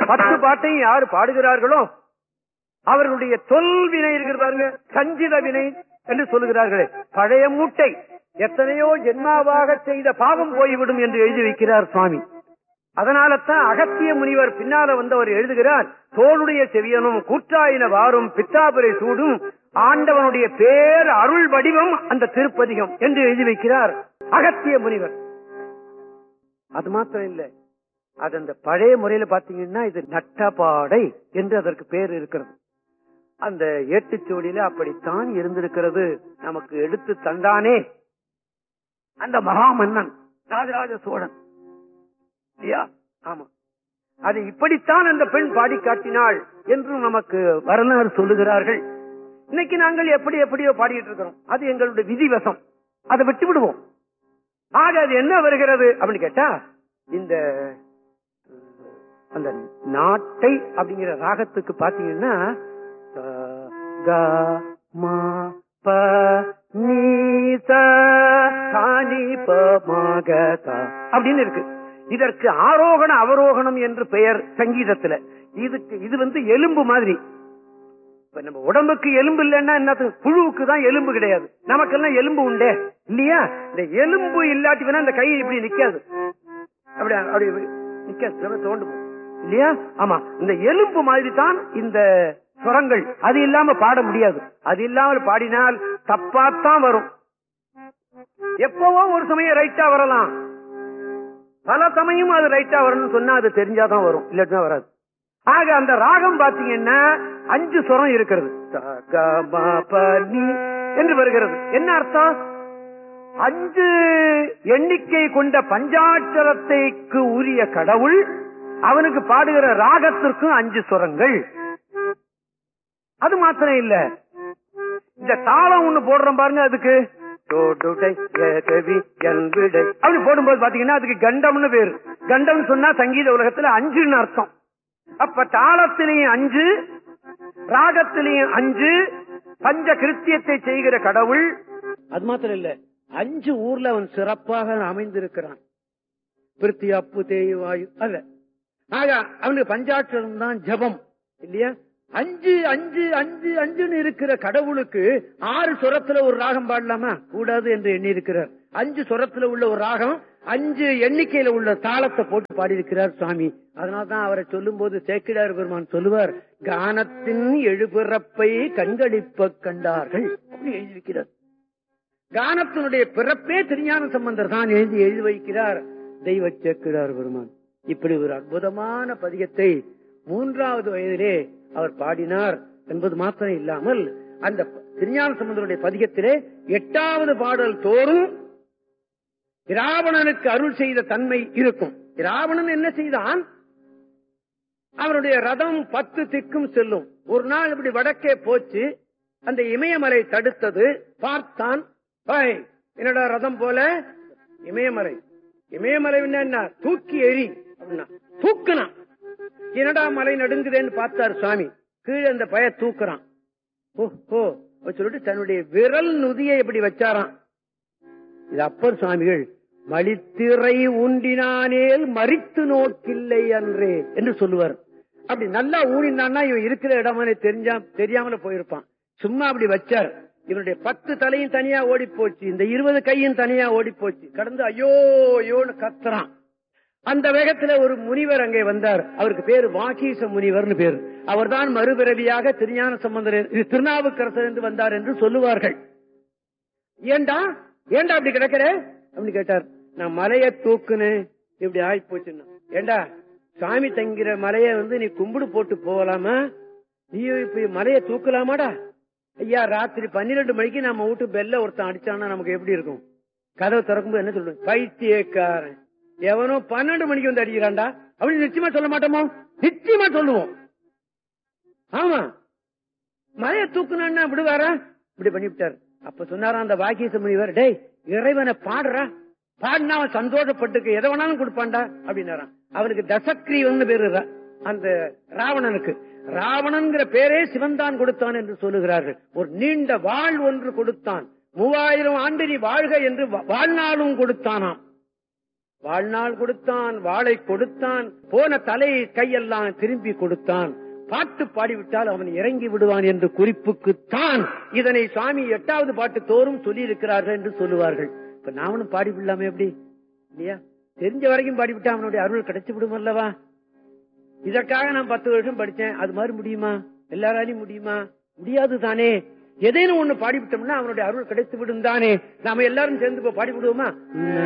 பத்து பாட்டையும் யாரு பாடுகிறார்களோ அவர்களுடைய தொல்வினை இருக்கிறது பாருங்க சஞ்சித வினை என்று சொல்லுகிறார்களே பழைய மூட்டை எத்தனையோ ஜென்மாவாக செய்த பாவம் போய்விடும் என்று எழுதி வைக்கிறார் சுவாமி அதனால தான் அகத்திய முனிவர் பின்னால வந்தவர் எழுதுகிறார் தோளுடைய செவியனும் கூற்றாயின வாரும் பித்தாபுரை சூடும் ஆண்டவனுடைய பேர் அருள் வடிவம் அந்த திருப்பதிகம் என்று எழுதி வைக்கிறார் அகத்திய முனிவர் அது மாத்திரம் இல்ல அது அந்த பழைய முறையில பாத்தீங்கன்னா இது நட்டபாடை என்று அதற்கு பேர் இருக்கிறது அந்த ஏட்டுச்சோடியில அப்படித்தான் இருந்திருக்கிறது நமக்கு எடுத்து தந்தானே அந்த மகாமன்னன் ராஜராஜ சோழன் இல்லையா ஆமா அது இப்படித்தான் அந்த பெண் பாடி காட்டினாள் என்றும் நமக்கு வரலாறு சொல்லுகிறார்கள் இன்னைக்கு நாங்கள் எப்படி எப்படியோ பாடிட்டு இருக்கிறோம் அது எங்களுடைய விதிவசம் அதை விட்டு விடுவோம் ஆக அது என்ன வருகிறது அப்படின்னு கேட்டா இந்த அந்த நாட்டை அப்படிங்கிற ராகத்துக்கு பாத்தீங்கன்னா ச, க, ம, ப, நீ, ச, சா, நீ, ப, ம, க, த அப்படின்னு இருக்கு இதற்கு ஆரோகண அவரோகணம் என்று பெயர் சங்கீதத்துல இதுக்கு இது வந்து எலும்பு மாதிரி இப்ப நம்ம உடம்புக்கு எலும்பு இல்லைன்னா என்னது புழுவுக்கு தான் எலும்பு கிடையாது நமக்கெல்லாம் எலும்பு உண்டே இல்லையா இந்த எலும்பு இல்லாட்டி வேணா இந்த கை இப்படி நிக்காது அப்படி அப்படி நிக்காது சில தோண்டு போகும். இல்லையா ஆமா இந்த எலும்பு மாதிரி தான் இந்த சுரங்கள் அது இல்லாம பாட முடியாது அது இல்லாமல் பாடினால் தப்பாத்தான் வரும் எப்பவோ ஒரு சமயம் ரைட்டா வரலாம் பல சமயம் அது ரைட்டா வரணும்னு சொன்னா அது தெரிஞ்சாதான் வரும் இல்லாட்டினா வராது ஆக அந்த ராகம் பாத்தீங்கன்னா அஞ்சு சுரம் இருக்கிறது ச, க, ம, ப, நீ என்று வருகிறது என்ன அர்த்தம் அஞ்சு எண்ணிக்கை கொண்ட பஞ்சாட்சரத்தைக்கு உரிய கடவுள் அவனுக்கு பாடுகிற ராகத்திற்கும் அஞ்சு சுரங்கள் அது மாத்திரம் இல்ல இந்த தாளம் ஒண்ணு போடுறோம் பாருங்க அதுக்கு தோடுடை, ஏகவி, எல்விடை. அப்படி போடும்போது பாத்தீங்கன்னா அதுக்கு கண்டம்னு பேரு கண்டம் சொன்னா சங்கீத உலகத்துல அஞ்சுன்னு அர்த்தம் அப்ப தாளத்திலையும் அஞ்சு ராகத்திலையும் அஞ்சு பஞ்ச கிருத்தியத்தை செய்கிற கடவுள் அது மாத்திரம் இல்ல அஞ்சு ஊர்ல அவன் சிறப்பாக அமைந்திருக்கிறான் பிருத்தி அப்பு தேய் வாயு அல்ல ஆக அவனுக்கு பஞ்சாட்சரம் தான் ஜபம் இல்லையா அஞ்சு அஞ்சு அஞ்சு அஞ்சுன்னு இருக்கிற கடவுளுக்கு ஆறு சுரத்துல ஒரு ராகம் பாடலாமா கூடாது என்று எண்ணி இருக்கிறார் அஞ்சு சுரத்துல உள்ள ஒரு ராகம் அஞ்சு எண்ணிக்கையில உள்ள தாளத்தை போட்டு பாடியிருக்கிறார் சுவாமி அதனால்தான் அவரை சொல்லும் போது சேக்கிடார் பெருமான் சொல்லுவார் கானத்தின் எழுபிறப்பை கண்களிப்ப கண்டார்கள் அப்படி எழுதியிருக்கிறார் கானத்தினுடைய பிறப்பே திருஞான சம்பந்தர் தான் எழுதி எழுதி வைக்கிறார் தெய்வ சேக்கிடார் பெருமான் இப்படி ஒரு அற்புதமான பதிகத்தை மூன்றாவது வயதிலே அவர் பாடினார் என்பது மாத்திரம் இல்லாமல் அந்த திருஞான சம்பந்தருடைய பதிகத்திலே எட்டாவது பாடல் தோறும் இராவணனுக்கு அருள் செய்த தன்மை இருக்கும் இராவணன் என்ன செய்தான் அவனுடைய ரதம் பத்து திக்கும் செல்லும் ஒரு நாள் இப்படி வடக்கே போச்சு அந்த இமயமலை தடுத்தது பார்த்தான் "ஹாய், என்னடா ரதம் போல இமயமலை இமயமலை என்ன தூக்கி எரி அப்படின்னா தூக்குனான் என்னடா மலை நடுங்குதேன்னு பார்த்தார் சுவாமி கீழே அந்த பய தூக்குறான் ஓ ஓ அப்படி சொல்லிட்டு தன்னுடைய விரல் நுதியை எப்படி வச்சாராம் இது அப்பர் சுவாமிகள் மலித்திரை ஊண்டினானேல் மறித்து நோக்கில்லை அன்றே என்று சொல்லுவார் அப்படி நல்லா ஊனினான்னா இவன் இருக்கிற இடமானே தெரிஞ்சா தெரியாமல போயிருப்பான் சும்மா அப்படி வச்சார் இவனுடைய பத்து தலையும் தனியா ஓடி போச்சு இந்த இருபது கையும் தனியா ஓடி போச்சு கடந்து ஐயோ ஐயோன்னு கத்துறான் அந்த வேகத்துல ஒரு முனிவர் அங்கே வந்தார் அவருக்கு பேரு வாகீச முனிவர்னு பேரு அவர்தான் மறுபிறவியாக திருஞான சம்பந்தர் இது திருநாவுக்கரசர் என்று வந்தார் என்று சொல்லுவார்கள் ஏண்டா ஏண்டா அப்படி கிடக்கிற அப்படின்னு கேட்டார் நான் மலைய தூக்குனேன் இப்படி ஆகி போச்சுன்னா ஏண்டா சாமி தங்கிற மலைய வந்து நீ கும்பிடு போட்டு போகலாமா நீ இப்ப மலைய தூக்கலாமாடா ஐயா ராத்திரி பன்னிரெண்டு மணிக்கு நம்ம வீட்டு பெல்ல ஒருத்தன் அடிச்சான்னா நமக்கு எப்படி இருக்கும் கதவை திறக்கும்போது என்ன சொல்லுவேன் பைத்தியக்காரன் எவனோ பன்னெண்டு மணிக்கு வந்து அடிக்கிறான்டா அப்படி நிச்சயமா சொல்ல மாட்டோமோ நிச்சயமா சொல்லுவோம் ஆமா மலைய தூக்குனான்னா விடுவாரா இப்படி பண்ணிவிட்டார் அப்ப சொன்னாரா அந்த வாக்கிய முனிவர் டேய் இறைவனை பாடுறா பாடினா அவன் சந்தோஷப்பட்டுக்கு எதை வேணாலும் கொடுப்பான்டா அப்படின்னாராம் அவனுக்கு தசக்ரீவன் பேரு ரா- அந்த ராவணனுக்கு ராவணன்கிற பேரே சிவன்தான் கொடுத்தான் என்று சொல்லுகிறார்கள் ஒரு நீண்ட வாழ் ஒன்று கொடுத்தான் மூவாயிரம் ஆண்டு நீ வாழ்க என்று வா- வாழ்நாளும் கொடுத்தானாம் வாழ்நாள் கொடுத்தான் வாளை கொடுத்தான் போன தலை கையெல்லாம் திரும்பி கொடுத்தான் பாட்டு பாடிவிட்டால் அவன் இறங்கி விடுவான் என்று குறிப்புக்குத்தான் இதனை சுவாமி எட்டாவது பாட்டு தோறும் சொல்லி இருக்கிறார்கள் என்று சொல்லுவார்கள் இப்ப நாமளும் பாடி விடலாமே எப்படி இல்லையா தெரிஞ்ச வரைக்கும் பாடிவிட்டா அவனுடைய அருள் கிடைச்சு விடும் அல்லவா இதற்காக நான் பத்து வருஷம் படிச்சேன் அது மாதிரி முடியுமா எல்லாராலையும் முடியுமா முடியாது தானே ஏதேனும் ஒண்ணு பாடிவிட்டோம்னா அவனுடைய அருள் கிடைத்து விடும் தானே நாம எல்லாரும் சேர்ந்து இப்ப பாடி விடுவோமா